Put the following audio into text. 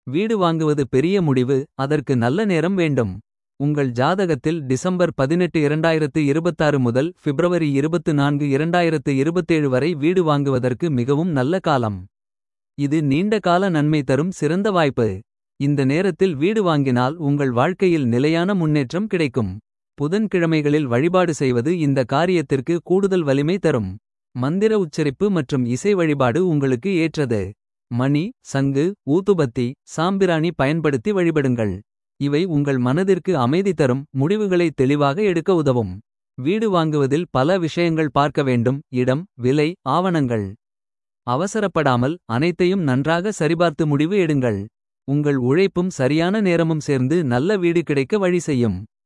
வீடு வாங்குவது பெரிய முடிவு அதற்கு நல்ல நேரம் வேண்டும். உங்கள் ஜாதகத்தில் டிசம்பர் 18 2026 முதல் பிப்ரவரி 24 2027 வரை வீடு வாங்குவதற்கு மிகவும் நல்ல காலம். இது நீண்ட கால நன்மை தரும் சிறந்த வாய்ப்பு. இந்த நேரத்தில் வீடு வாங்கினால் உங்கள் வாழ்க்கையில் நிலையான முன்னேற்றம் கிடைக்கும். புதன்கிழமைகளில் வழிபாடு செய்வது இந்த காரியத்திற்கு கூடுதல் வலிமை தரும். மந்திர உச்சரிப்பு மற்றும் இசை வழிபாடு உங்களுக்கு ஏற்றது. மணி சங்கு ஊதுபத்தி சாம்பிராணி பயன்படுத்தி வழிபடுங்கள். இவை உங்கள் மனதிற்கு அமைதி தரும் முடிவுகளை தெளிவாக எடுக்க உதவும். வீடு வாங்குவதில் பல விஷயங்கள் பார்க்க வேண்டும் இடம் விலை ஆவணங்கள். அவசரப்படாமல் அனைத்தையும் நன்றாக சரிபார்த்து முடிவு எடுங்கள். உங்கள் உழைப்பும் சரியான நேரமும் சேர்ந்து நல்ல வீடு கிடைக்க வழி செய்யும்.